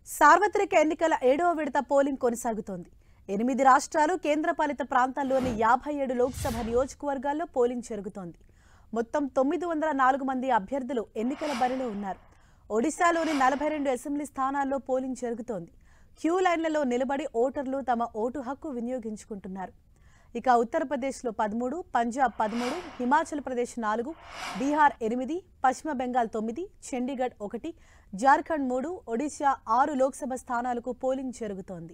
సార్వత్రిక ఎన్నికల ఏడవ విడత పోలింగ్ కొనసాగుతోంది ఎనిమిది రాష్ట్రాలు కేంద్రపాలిత ప్రాంతాల్లోని యాభై ఏడు లోక్సభ నియోజకవర్గాల్లో పోలింగ్ జరుగుతోంది మొత్తం తొమ్మిది వందల నాలుగు మంది అభ్యర్థులు ఎన్నికల బరిలో ఉన్నారు ఒడిశాలోని నలభై రెండు అసెంబ్లీ స్థానాల్లో పోలింగ్ జరుగుతోంది క్యూ లైన్లలో నిలబడి ఓటర్లు తమ ఓటు హక్కు వినియోగించుకుంటున్నారు ఇక ఉత్తరప్రదేశ్లో పదమూడు పంజాబ్ పదమూడు హిమాచల్ ప్రదేశ్ నాలుగు బీహార్ ఎనిమిది పశ్చిమ బెంగాల్ తొమ్మిది చండీగఢ్ ఒకటి జార్ఖండ్ మూడు ఒడిశా ఆరు లోక్సభ స్థానాలకు పోలింగ్ జరుగుతోంది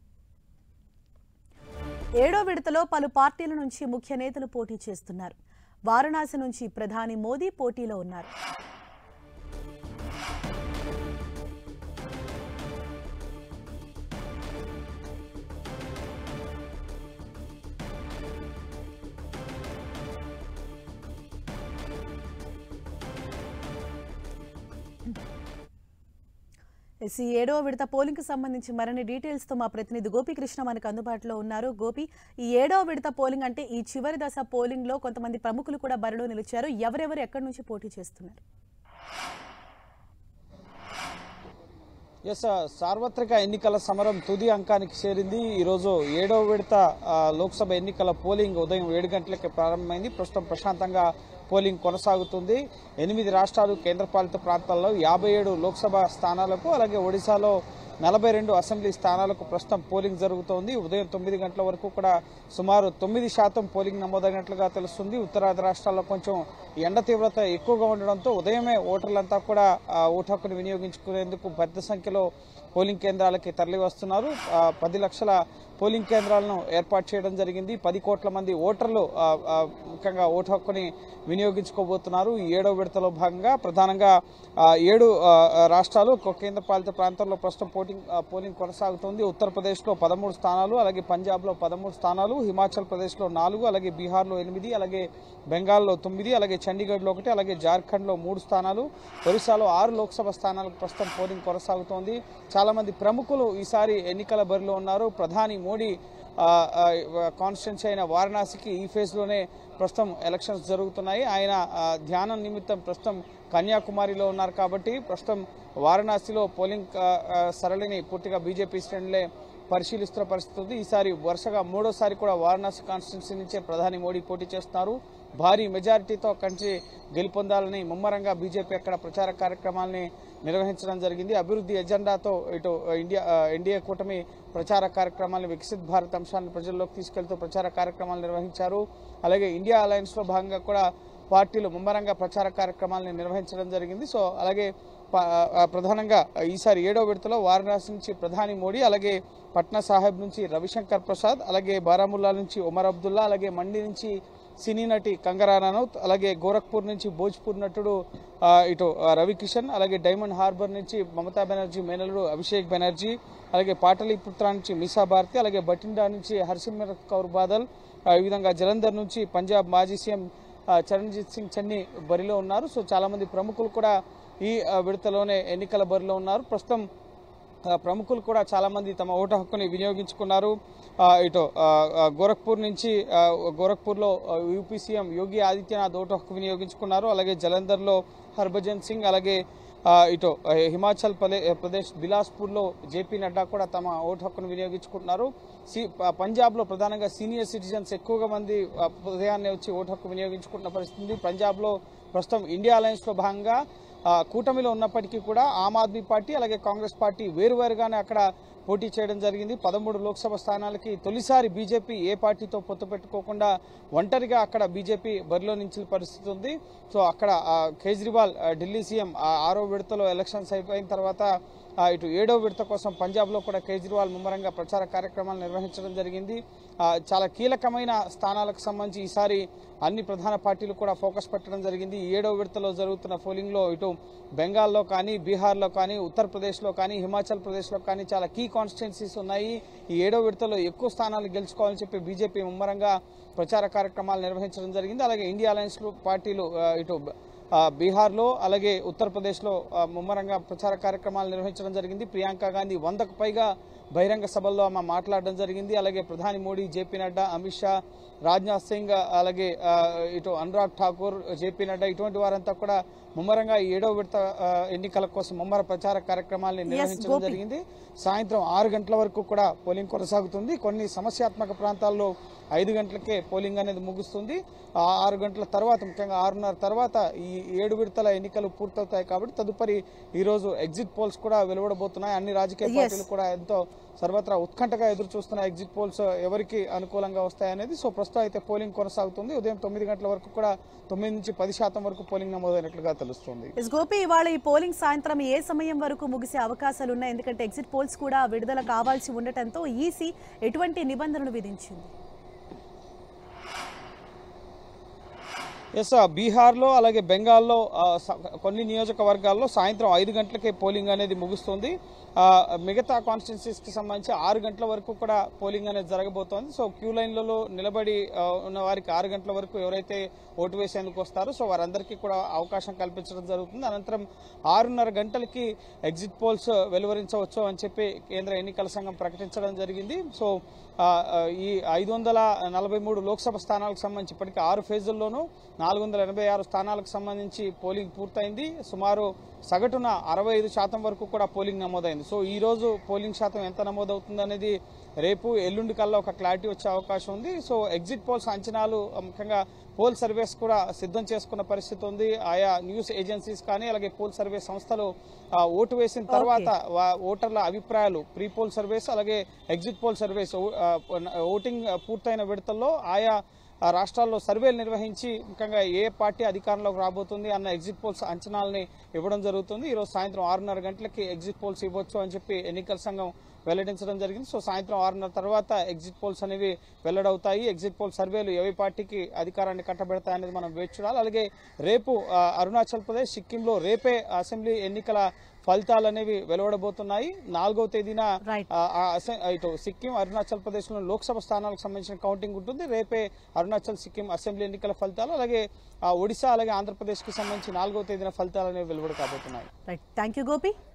ఏడో విడతలో పలు పార్టీల నుంచి ముఖ్య నేతలు పోటీ చేస్తున్నారు వారణాసి నుంచి ప్రధాని మోదీ పోటీలో ఉన్నారు ఎస్, ఈ ఏడవ విడత పోలింగ్ కు సంబంధించి మరిన్ని డీటెయిల్స్ తో మా ప్రతినిధి గోపీకృష్ణ మనకు అందుబాటులో ఉన్నారు గోపి ఈ ఏడవ విడత పోలింగ్ అంటే ఈ చివరి దశ పోలింగ్ లో కొంతమంది ప్రముఖులు కూడా బరిలో నిలిచారు ఎవరెవరు ఎక్కడి నుంచి పోటీ చేస్తున్నారు ఎస్ సార్వత్రిక ఎన్నికల సమరం తుది అంకానికి చేరింది ఈరోజు ఏడవ విడత ఆ, లోక్సభ ఎన్నికల పోలింగ్ ఉదయం ఏడు గంటలకి ప్రారంభమైంది ప్రస్తుతం ప్రశాంతంగా పోలింగ్ కొనసాగుతుంది ఎనిమిది రాష్ట్రాలు కేంద్రపాలిత ప్రాంతాల్లో యాభై ఏడు లోక్సభ స్థానాలకు అలాగే ఒడిశాలో నలభై రెండు అసెంబ్లీ స్థానాలకు ప్రస్తుతం పోలింగ్ జరుగుతోంది ఉదయం తొమ్మిది గంటల వరకు కూడా సుమారు తొమ్మిది శాతం పోలింగ్ నమోదైనట్లుగా తెలుస్తుంది ఉత్తరాది రాష్ట్రాల్లో కొంచెం ఎండ తీవ్రత ఎక్కువగా ఉండడంతో ఉదయమే ఓటర్లంతా కూడా ఆ, ఓటు హక్కును వినియోగించుకునేందుకు పెద్ద సంఖ్యలో పోలింగ్ కేంద్రాలకి తరలి వస్తున్నారు ఆ, పది లక్షల పోలింగ్ కేంద్రాలను ఏర్పాటు చేయడం జరిగింది పది కోట్ల మంది ఓటర్లు ఆ, ఆ, ముఖ్యంగా ఓటు హక్కుని వినియోగించుకోబోతున్నారు ఈ ఏడో విడతలో భాగంగా ప్రధానంగా ఆ, ఏడు ఆ, రాష్ట్రాలు ఒక కేంద్రపాలిత ప్రాంతాల్లో ప్రస్తుతం పోటింగ్ ఆ, పోలింగ్ కొనసాగుతోంది ఉత్తరప్రదేశ్లో పదమూడు స్థానాలు అలాగే పంజాబ్లో పదమూడు స్థానాలు హిమాచల్ ప్రదేశ్లో నాలుగు అలాగే బీహార్లో ఎనిమిది అలాగే బెంగాల్లో తొమ్మిది అలాగే చండీగఢ్లో ఒకటి అలాగే జార్ఖండ్లో మూడు స్థానాలు ఒరిస్సాలో ఆరు లోక్సభ స్థానాలకు ప్రస్తుతం పోలింగ్ కొనసాగుతోంది చాలా మంది ప్రముఖులు ఈసారి ఎన్నికల బరిలో ఉన్నారు ప్రధాని మోడీ కాన్స్టిట్యున్సీ అయిన వారణాసికి ఈ ఫేజ్లోనే ప్రస్తుతం ఎలక్షన్స్ జరుగుతున్నాయి ఆయన ఆ, ధ్యానం నిమిత్తం ప్రస్తుతం కన్యాకుమారిలో ఉన్నారు కాబట్టి ప్రస్తుతం వారణాసిలో పోలింగ్ ఆ, ఆ, సరళిని పూర్తిగా బీజేపీ శ్రేణులే పరిశీలిస్తున్న పరిస్థితి ఉంది ఈసారి వరుసగా మూడోసారి కూడా వారణాసి కాన్స్టిట్యున్సీ నుంచే ప్రధాని మోడీ పోటీ చేస్తున్నారు భారీ మెజారిటీతో అక్కడి నుంచి గెలుపొందాలని ముమ్మరంగా బీజేపీ అక్కడ ప్రచార కార్యక్రమాల్ని నిర్వహించడం జరిగింది అభివృద్ధి ఎజెండాతో ఇటు ఇండియా ఆ, ఎన్డీఏ కూటమి ప్రచార కార్యక్రమాలను వికసిత్ భారత్ అంశాన్ని ప్రజల్లోకి తీసుకెళ్తూ ప్రచార కార్యక్రమాలు నిర్వహించారు అలాగే ఇండియా అలయన్స్ లో భాగంగా కూడా పార్టీలు ముమ్మరంగా ప్రచార కార్యక్రమాలను నిర్వహించడం జరిగింది సో అలాగే ప- ఆ, ప్రధానంగా ఈసారి ఏడో విడతలో వారణాసి నుంచి ప్రధాని మోడీ అలాగే పట్నా సాహెబ్ నుంచి రవిశంకర్ ప్రసాద్ అలాగే బారాముల్లా నుంచి ఒమర్ అబ్దుల్లా అలాగే మండి నుంచి సినీ నటి కంగరా రనౌత్ అలాగే గోరఖ్పూర్ నుంచి భోజ్పూర్ నటుడు ఆ, ఇటు ఆ, రవికిషన్ అలాగే డైమండ్ హార్బర్ నుంచి మమతా బెనర్జీ మేనలుడు అభిషేక్ బెనర్జీ అలాగే పాటలీపుత్ర నుంచి మీసా భారతి అలాగే బఠిండా నుంచి హర్సిమ్రత్ కౌర్ బాదల్ ఆ, ఈ విధంగా జలంధర్ నుంచి పంజాబ్ మాజీ సీఎం ఆ, చరణ్జీత్ సింగ్ చన్ని బరిలో ఉన్నారు సో చాలా మంది ప్రముఖులు కూడా ఈ ఆ, విడతలోనే ఎన్నికల బరిలో ఉన్నారు ప్రస్తుతం ఆ, ప్రముఖులు కూడా చాలా మంది తమ ఓటు హక్కుని వినియోగించుకున్నారు ఆ, ఇటు ఆ, ఆ, గోరఖ్పూర్ నుంచి ఆ, గోరఖ్పూర్లో ఆ, UP CM Yogi Adityanath vote హక్కు వినియోగించుకున్నారు అలాగే జలంధర్లో హర్భజన్ సింగ్ అలాగే ఆ, ఇటు ఆ, హిమాచల్ ప్రదే- ప్రదేశ్ బిలాస్పూర్లో జేపీ నడ్డా కూడా తమ ఓటు హక్కును వినియోగించుకుంటున్నారు సి ప- పంజాబ్లో ప్రధానంగా సీనియర్ సిటిజన్స్ ఎక్కువగా మంది ఆ, ఉదయాన్నే వచ్చి ఓటు హక్కు వినియోగించుకుంటున్న పరిస్థితి ఉంది. పంజాబ్లో ప్రస్తుతం ఇండియా అలయన్స్లో భాగంగా ఆ, కూటమిలో ఉన్నప్పటికీ కూడా ఆమ్ ఆద్మీ పార్టీ అలాగే కాంగ్రెస్ పార్టీ వేరువేరుగానే అక్కడ పోటీ చేయడం జరిగింది పదమూడు లోక్సభ స్థానాలకి తొలిసారి బీజేపీ ఏ పార్టీతో పొత్తు పెట్టుకోకుండా ఒంటరిగా అక్కడ బీజేపీ బరిలో నిలిచిన పరిస్థితి ఉంది సో అక్కడ ఆ, కేజ్రీవాల్ ఆ, ఢిల్లీ సీఎం ఆ ఆరో విడతలో ఎలక్షన్స్ అయిపోయిన తర్వాత ఆ, ఇటు ఏడో విడత కోసం పంజాబ్లో కూడా కేజ్రీవాల్ ముమ్మరంగా ప్రచార కార్యక్రమాలు నిర్వహించడం జరిగింది ఆ, చాలా కీలకమైన స్థానాలకు సంబంధించి ఈసారి అన్ని ప్రధాన పార్టీలు కూడా ఫోకస్ పెట్టడం జరిగింది ఈ ఏడో విడతలో జరుగుతున్న పోలింగ్లో ఇటు బెంగాల్లో కానీ బీహార్లో కానీ ఉత్తరప్రదేశ్లో కానీ హిమాచల్ ప్రదేశ్లో కానీ చాలా కీ కాన్స్టిట్యున్సీస్ ఉన్నాయి ఈ ఏడో విడతలో ఎక్కువ స్థానాలు గెలుచుకోవాలని చెప్పి బీజేపీ ముమ్మరంగా ప్రచార కార్యక్రమాలు నిర్వహించడం జరిగింది అలాగే ఇండియా అలయన్స్ పార్టీలు ఆ, ఇటు ఆ, బీహార్లో అలాగే ఉత్తరప్రదేశ్లో ఆ, ముమ్మరంగా ప్రచార కార్యక్రమాలు నిర్వహించడం జరిగింది ప్రియాంక గాంధీ వందకు పైగా బహిరంగ సభల్లో ఆమె మాట్లాడడం జరిగింది అలాగే ప్రధాని మోడీ జేపీ నడ్డా అమిత్ షా రాజ్నాథ్ సింగ్ అలాగే ఆ, ఇటు అనురాగ్ ఠాకూర్ జేపీ నడ్డా ఇటువంటి వారంతా కూడా ముమ్మరంగా ఈ ఏడవ విడత ఆ, ఎన్నికల కోసం ముమ్మర ప్రచార కార్యక్రమాలను నిర్వహించడం గోపి. జరిగింది సాయంత్రం ఆరు గంటల వరకు కూడా పోలింగ్ కొనసాగుతుంది కొన్ని సమస్యాత్మక ప్రాంతాల్లో ఐదు గంటలకే పోలింగ్ అనేది ముగుస్తుంది ఆ ఆరు గంటల తర్వాత ముఖ్యంగా ఆరున్నర తర్వాత ఈ ఏడు విడతల ఎన్నికలు పూర్తవుతాయి కాబట్టి తదుపరి ఈ రోజు ఎగ్జిట్ పోల్స్ కూడా వెలువడబోతున్నాయి అన్ని రాజకీయ Yes. పార్టీలు కూడా ఎంతో సర్వత్రా ఉత్కంఠగా ఎదురు చూస్తున్న ఎగ్జిట్ పోల్స్ ఎవరికి అనుకూలంగా వస్తాయనేది సో ప్రస్తుతం అయితే పోలింగ్ కొనసాగుతుంది ఉదయం తొమ్మిది గంటల వరకు కూడా తొమ్మిది నుంచి పది శాతం వరకు పోలింగ్ నమోదైనట్లుగా తెలుస్తుంది ఎస్ గోపి ఇవాళ ఈ పోలింగ్ సాయంత్రం ఏ సమయం వరకు ముగిసే అవకాశాలు ఉన్నాయి ఎందుకంటే ఎగ్జిట్ పోల్స్ కూడా విడుదల కావాల్సి ఉండటంతో ఈసీ ఎటువంటి నిబంధనలు విధించింది ఎస్ బీహార్లో అలాగే బెంగాల్లో ఆ, స- కొన్ని నియోజకవర్గాల్లో సాయంత్రం ఐదు గంటలకే పోలింగ్ అనేది ముగుస్తుంది ఆ, మిగతా కాన్స్టిట్యున్సీస్కి సంబంధించి ఆరు గంటల వరకు కూడా పోలింగ్ అనేది జరగబోతోంది సో క్యూ లైన్లలో నిలబడి ఆ, ఉన్న వారికి ఆరు గంటల వరకు ఎవరైతే ఓటు వేసేందుకు వస్తారో సో వారందరికీ కూడా అవకాశం కల్పించడం జరుగుతుంది అనంతరం ఆరున్నర గంటలకి ఎగ్జిట్ పోల్స్ వెలువరించవచ్చు అని చెప్పి కేంద్ర ఎన్నికల సంఘం ప్రకటించడం జరిగింది సో ఆ, ఆ, ఈ ఐదు వందల నలభై మూడు లోక్సభ స్థానాలకు సంబంధించి ఇప్పటికీ ఆరు ఫేజుల్లోనూ నాలుగు వందల ఎనభై ఆరు స్థానాలకు సంబంధించి పోలింగ్ పూర్తయింది సుమారు సగటున అరవై ఐదు శాతం వరకు కూడా పోలింగ్ నమోదైంది సో ఈ రోజు పోలింగ్ శాతం ఎంత నమోదవుతుంది అనేది రేపు ఎల్లుండి కల్లా ఒక క్లారిటీ వచ్చే అవకాశం ఉంది సో ఎగ్జిట్ పోల్స్ అంచనాలు ఆ, ముఖ్యంగా పోల్ సర్వేస్ కూడా సిద్ధం చేసుకున్న పరిస్థితి ఉంది ఆయా న్యూస్ ఏజెన్సీస్ కానీ అలాగే పోల్ సర్వే సంస్థలు ఆ, ఓటు వేసిన తర్వాత వా- ఓటర్ల అభిప్రాయాలు ప్రీ పోల్ సర్వేస్ అలాగే ఎగ్జిట్ పోల్ సర్వేస్ ఓ- ఆ, ఓటింగ్ పూర్తయిన విడతల్లో ఆయా ఆ రాష్ట్రాల్లో సర్వేలు నిర్వహించి ముఖ్యంగా ఏ పార్టీ అధికారంలోకి రాబోతుంది అన్న ఎగ్జిట్ పోల్స్ అంచనాలని ఇవ్వడం జరుగుతుంది ఈరోజు సాయంత్రం ఆరున్నర గంటలకి ఎగ్జిట్ పోల్స్ ఇవ్వచ్చు అని చెప్పి ఎన్నికల సంఘం వెల్లడించడం జరిగింది సో సాయంత్రం ఆరున్నర తర్వాత ఎగ్జిట్ పోల్స్ అనేవి వెల్లడవుతాయి ఎగ్జిట్ పోల్ సర్వేలు ఏ పార్టీకి అధికారాన్ని కట్టబెడతాయి అనేది మనం వేచి చూడాలి అలాగే రేపు ఆ, అరుణాచల్ ప్రదేశ్ సిక్కింలో రేపే అసెంబ్లీ ఎన్నికల ఫలితాలు అనేవి వెలువడబోతున్నాయి నాలుగవ తేదీన Right. ఆ, ఆ అసె- ఇటు సిక్కిం అరుణాచల్ ప్రదేశ్ లో లోక్సభ స్థానాలకు సంబంధించిన కౌంటింగ్ ఉంటుంది రేపే అరుణాచల్ సిక్కిం అసెంబ్లీ ఎన్నికల ఫలితాలు అలాగే ఆ, ఒడిశా అలాగే ఆంధ్రప్రదేశ్ కి సంబంధించి నాలుగవ తేదీన ఫలితాలు అనేవి వెలువడ కాబోతున్నాయి రైట్ థ్యాంక్ యూ గోపి